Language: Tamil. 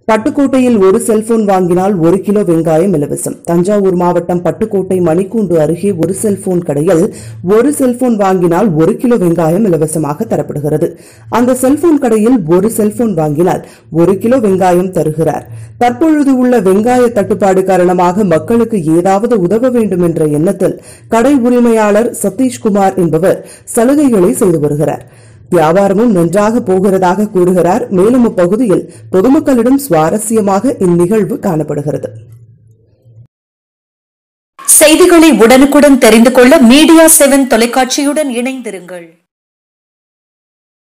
பட்டுக்கோட்டையில் ஒரு செல்போன் வாங்கினால் ஒரு கிலோ வெங்காயம் இலவசம் தஞ்சாவூர் மாவட்டம் பட்டுக்கோட்டை மணிக்கூண்டு அருகே ஒரு செல்போன் கடையில் ஒரு செல்போன் வாங்கினால் ஒரு கிலோ வெங்காயம் இலவசமாக தரப்படுகிறது அந்த செல்போன் கடையில் ஒரு செல்போன் வாங்கினால் ஒரு கிலோ வெங்காயம் தருகிறார் தற்பொழுது உள்ள வெங்காய தட்டுப்பாடு காரணமாக மக்களுக்கு ஏதாவது உதவ வேண்டும் என்ற எண்ணத்தில் கடை உரிமையாளர் சதீஷ்குமார் என்பவர் சலுகைகளை செய்து வருகிறார் வியாபாரமும் நன்றாக போகிறதாக கூறுகிறார் மேலும் அப்பகுதியில் பொதுமக்களிடம் சுவாரஸ்யமாக இந்நிகழ்வு காணப்படுகிறது செய்திகளை உடனுக்குடன் தெரிந்து கொள்ள மீடியா செவன் தொலைக்காட்சியுடன் இணைந்திருங்கள்